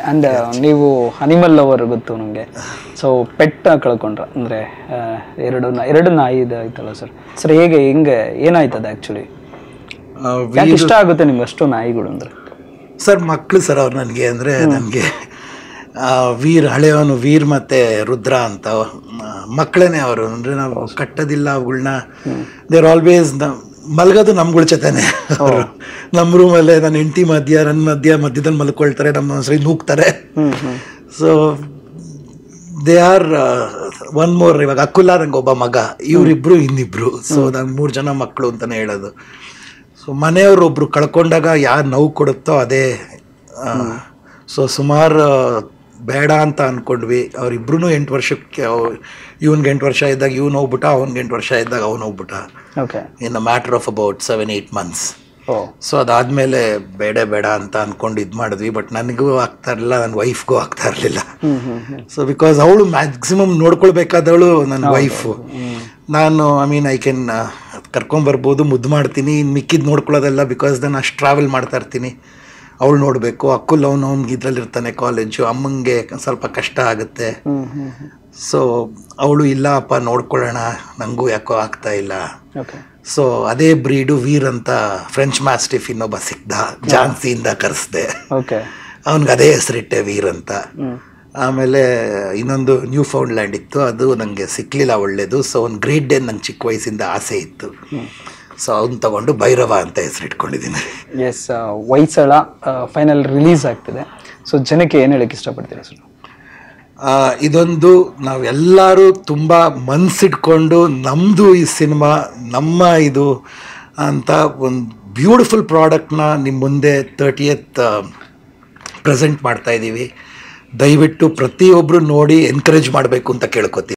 and ನೀವು animal lover ಗೊತ್ತು ನನಗೆ ಸೊ ಪೆಟ್ ಕಳ್ಕೊಂಡ್ರ ಅಂದರೆ ಎರಡು ನಾ- ಎರಡು ನಾಯಿ ಇದಾಯ್ತಲ್ಲ ಸರ್ ಸರ್ ಹೇಗೆ ಹಿಂಗೆ ಏನಾಯ್ತದ ಆ್ಯಕ್ಚುಲಿ ಆ, ಯಾಕೆ ಇಷ್ಟ ಆಗುತ್ತೆ ನಿಮ್ಗೆ ಅಷ್ಟು ನಾಯಿಗಳು ಅಂದರೆ ಸರ್ ಮಕ್ಕಳು ಸರ್ ಅವ್ರು ನನಗೆ ಅಂದರೆ ನನಗೆ ವೀರ್ ಹಳೆಯವನು ವೀರ್ ಮತ್ತೆ ರುದ್ರ ಅಂತ ಮಕ್ಕಳೇನೆ ಅವರು ಅಂದರೆ ನಾವು ಕಟ್ಟೋದಿಲ್ಲ ಅವುಗಳನ್ನ ದೇರ್ ಆಲ್ವೇಸ್ ಮಲಗೋದು ನಮ್ಗಳ ಜೊತೆನೆ ಅವರು ನಮ್ಮ ರೂಮಲ್ಲೇ ನನ್ನ ಹೆಂಡತಿ ಮಧ್ಯ ನನ್ನ ಮಧ್ಯ ಮಧ್ಯದಲ್ಲಿ ಮಲ್ಕೊಳ್ತಾರೆ ನಮ್ಮ ಒಂದ್ಸರಿ ನೂಗ್ತಾರೆ so they are one more ಇವಾಗ ಅಕುಲ ನಂಗೆ ಒಬ್ಬ ಮಗ ಇವರಿಬ್ರು ಇನ್ನಿಬ್ರು ಸೊ ನಂಗೆ ಮೂರು ಜನ ಮಕ್ಕಳು ಅಂತಾನೆ ಹೇಳೋದು ಸೊ ಮನೆಯವರು ಒಬ್ರು ಕಳ್ಕೊಂಡಾಗ ಯಾರು ನೋವು ಕೊಡುತ್ತೋ ಅದೇ ಸೊ ಸುಮಾರು ಬೇಡ ಅಂತ ಅಂದ್ಕೊಂಡ್ವಿ ಅವ್ರಿಬ್ರು ಎಂಟು ವರ್ಷಕ್ಕೆ ಇವ್ನಿಗೆ ಎಂಟು ವರ್ಷ ಇದ್ದಾಗ ಇವ್ನು ಹೋಗ್ಬಿಟ್ಟ ಅವ್ನಿಗೆ ಎಂಟು ವರ್ಷ ಇದ್ದಾಗ ಅವ್ನು ಹೋಗ್ಬಿಟ್ಟ okay in a matter of about seven eight months oh so ಅದಾದಮೇಲೆ ಬೇಡ ಬೇಡ ಅಂತ ಅಂದ್ಕೊಂಡು ಇದು ಮಾಡಿದ್ವಿ ಬಟ್ ನನಗೂ ಆಗ್ತಾ ಇರಲಿಲ್ಲ ನನ್ನ ವೈಫ್ಗೂ ಆಗ್ತಾ ಇರಲಿಲ್ಲ ಹ್ಞೂ ಹ್ಞೂ ಹ್ಞೂ ಸೊ ಬಿಕಾಸ್ ಅವಳು ಮ್ಯಾಕ್ಸಿಮಮ್ ನೋಡ್ಕೊಳ್ಬೇಕಾದವಳು ನನ್ನ ವೈಫು ನಾನು ಐ ಮೀನ್ ಐ ಕ್ಯಾನ್ ಕರ್ಕೊಂಬರ್ಬೋದು ಮುದ್ದು ಮಾಡ್ತೀನಿ ಇನ್ನು ಮಿಕ್ಕಿದ್ದು ನೋಡ್ಕೊಳ್ಳೋದೆಲ್ಲ ಬಿಕಾಸ್ ನಾನು ಅಷ್ಟು ಟ್ರಾವೆಲ್ ಮಾಡ್ತಾ ಇರ್ತೀನಿ ಅವಳು ನೋಡಬೇಕು ಅಕ್ಕುಲ್ ಅವ್ನು ಅವ್ನಿಗೆ ಇದ್ರಲ್ಲಿ ಇರ್ತಾನೆ ಕಾಲೇಜು ಅಮ್ಮಂಗೆ ಸ್ವಲ್ಪ ಕಷ್ಟ ಆಗುತ್ತೆ ಹ್ಞೂ ಹ್ಞೂ ಹ್ಞೂ ಸೊ ಅವಳು ಇಲ್ಲ ಅಪ್ಪ ನೋಡ್ಕೊಳ್ಳೋಣ ನನಗೂ ಯಾಕೋ ಆಗ್ತಾ ಇಲ್ಲ ಓಕೆ ಸೊ ಅದೇ ಬ್ರೀಡು ವೀರ್ ಅಂತ ಫ್ರೆಂಚ್ ಮಾಸ್ಟಿಫ್ ಇನ್ನೊಬ್ಬ ಸಿಕ್ದ ಝಾನ್ಸಿಯಿಂದ ಕರೆಸ್ದೆ ಓಕೆ ಅವನಿಗೆ ಅದೇ ಹೆಸರಿಟ್ಟೆ ವೀರ್ ಅಂತ ಹ್ಞೂ ಆಮೇಲೆ ಇನ್ನೊಂದು ನ್ಯೂ ಫೌಂಡ್ ಲ್ಯಾಂಡ್ ಇತ್ತು ಅದು ನನಗೆ ಸಿಕ್ಕಲಿಲ್ಲ ಒಳ್ಳೇದು ಸೊ ಒಂದು ಗ್ರೇಟ್ ಡೇ ನಂಗೆ ಚಿಕ್ಕ ವಯಸ್ಸಿಂದ ಆಸೆ ಇತ್ತು ಸೊ ಅವ್ನು ತಗೊಂಡು ಭೈರವ ಅಂತ ಹೆಸರಿಟ್ಕೊಂಡಿದ್ದೀನಿ ಎಸ್ ವೈಸಳ ಫೈನಲ್ ರಿಲೀಸ್ ಆಗ್ತಿದೆ ಸೊ ಜನಕ್ಕೆ ಏನು ಹೇಳಕ್ಕೆ ಇಷ್ಟಪಡ್ತೀರಾ ಸರ್ ಆ, ಇದೊಂದು ನಾವೆಲ್ಲರೂ ತುಂಬ ಮನ್ಸಿಟ್ಕೊಂಡು ನಮ್ಮದು ಈ ಸಿನಿಮಾ ನಮ್ಮ ಇದು ಅಂತ ಒಂದು ಬ್ಯೂಟಿಫುಲ್ ಪ್ರಾಡಕ್ಟ್ನ ನಿಮ್ಮ ಮುಂದೆ ತರ್ಟಿಯತ್ ಪ್ರೆಸೆಂಟ್ ಮಾಡ್ತಾ ಇದ್ದೀವಿ ದಯವಿಟ್ಟು ಪ್ರತಿಯೊಬ್ಬರು ನೋಡಿ ಎನ್ಕರೇಜ್ ಮಾಡಬೇಕು ಅಂತ ಕೇಳ್ಕೊತೀನಿ